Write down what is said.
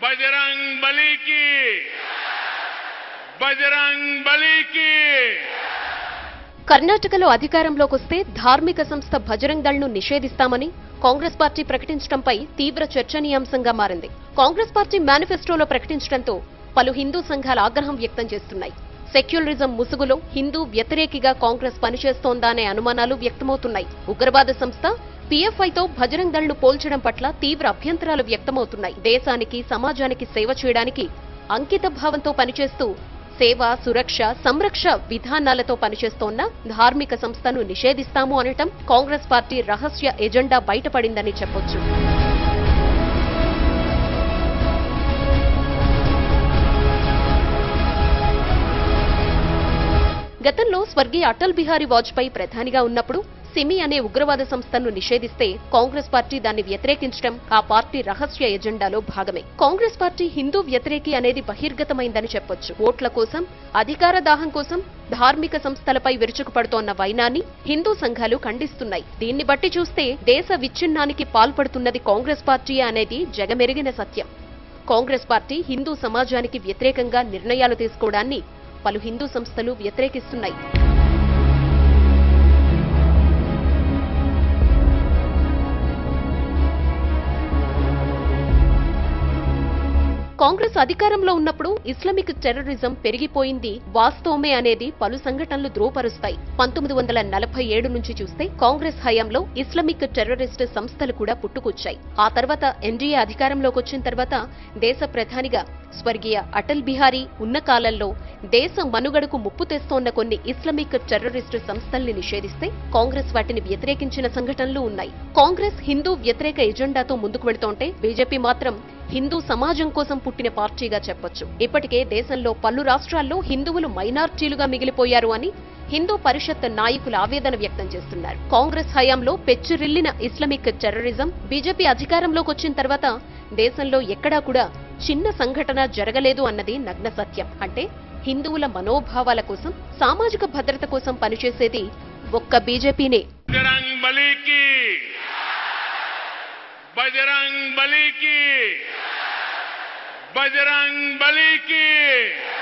बजरंग बली की बजरंग बली की కర్ణాటకలో అధికారంలోకి వస్తే ధార్మిక సంస్థ భజరంగ్ దళ్ను నిషేధిస్తామని కాంగ్రెస్ పార్టీ ప్రకటించడంపై తీవ్ర చర్చనీయాంశంగా మారింది కాంగ్రెస్ పార్టీ మేనిఫెస్టోలో ప్రకటించడంతో పలు హిందూ సంఘాలు ఆగ్రహం వ్యక్తం చేస్తున్నాయి సెక్యులరిజం ముసుగులో హిందూ వ్యతిరేకిగా కాంగ్రెస్ పనిచేస్తోందా అనే అనుమానాలు వ్యక్తమవుతున్నాయి ఉగ్రవాద సంస్థ పీఎఫ్ఐతో భజరంగ్ దళ్ను పోల్చడం పట్ల తీవ్ర అభ్యంతరాలు వ్యక్తమవుతున్నాయి దేశానికి సమాజానికి సేవ చేయడానికి అంకిత భావంతో పనిచేస్తూ సేవ సురక్ష సంరక్ష విధానాలతో పనిచేస్తోన్న ధార్మిక సంస్థను నిషేధిస్తాము అనటం కాంగ్రెస్ పార్టీ రహస్య ఎజెండా బయటపడిందని చెప్పొచ్చు గతంలో స్వర్గీయ అటల్ బిహారీ వాజ్పేయి ప్రధానిగా ఉన్నప్పుడు సిమి అనే ఉగ్రవాద సంస్థను నిషేధిస్తే కాంగ్రెస్ పార్టీ దాన్ని వ్యతిరేకించడం ఆ పార్టీ రహస్య ఎజెండాలో భాగమే కాంగ్రెస్ పార్టీ హిందూ వ్యతిరేకి అనేది బహిర్గతమైందని చెప్పొచ్చు ఓట్ల కోసం అధికార దాహం కోసం ధార్మిక సంస్థలపై విరుచుకుపడుతోన్న వైనాన్ని హిందూ సంఘాలు ఖండిస్తున్నాయి దీన్ని బట్టి చూస్తే దేశ విచ్ఛిన్నానికి పాల్పడుతున్నది కాంగ్రెస్ పార్టీ అనేది జగమెరిగిన సత్యం కాంగ్రెస్ పార్టీ హిందూ సమాజానికి వ్యతిరేకంగా నిర్ణయాలు తీసుకోవడాన్ని పలు హిందూ సంస్థలు వ్యతిరేకిస్తున్నాయి కాంగ్రెస్ అధికారంలో ఉన్నప్పుడు ఇస్లామిక్ టెర్రరిజం పెరిగిపోయింది వాస్తవమే అనేది పలు సంఘటనలు ధ్రువపరుస్తాయి పంతొమ్మిది వందల నలభై ఏడు నుంచి చూస్తే కాంగ్రెస్ హయాంలో ఇస్లామిక్ టెర్రరిస్ట్ సంస్థలు కూడా పుట్టుకొచ్చాయి ఆ తర్వాత ఎన్డీఏ అధికారంలోకి వచ్చిన తర్వాత దేశ ప్రధానిగా స్వర్గీయ అటల్ బిహారీ ఉన్న కాలంలో దేశ మనుగడకు ముప్పు తెస్తోన్న కొన్ని ఇస్లామిక్ టెర్రరిస్టు సంస్థల్ని నిషేధిస్తే కాంగ్రెస్ వాటిని వ్యతిరేకించిన సంఘటనలు ఉన్నాయి కాంగ్రెస్ హిందూ వ్యతిరేక ఎజెండాతో ముందుకు వెళుతోంటే బీజేపీ మాత్రం హిందూ సమాజం కోసం పుట్టిన పార్టీగా చెప్పొచ్చు ఇప్పటికే దేశంలో పలు రాష్ట్రాల్లో హిందువులు మైనార్టీలుగా మిగిలిపోయారు అని హిందూ పరిషత్ నాయకులు ఆవేదన వ్యక్తం చేస్తున్నారు కాంగ్రెస్ హయాంలో పెచ్చురిల్లిన ఇస్లామిక్ టెర్రరిజం బీజేపీ అధికారంలోకి వచ్చిన తర్వాత దేశంలో ఎక్కడా కూడా చిన్న సంఘటన జరగలేదు అన్నది నగ్న సత్యం అంటే హిందువుల మనోభావాల కోసం సామాజిక భద్రత కోసం పనిచేసేది ఒక్క బీజేపీనే बजरंग बली की बजरंग बली की बजरंग बली की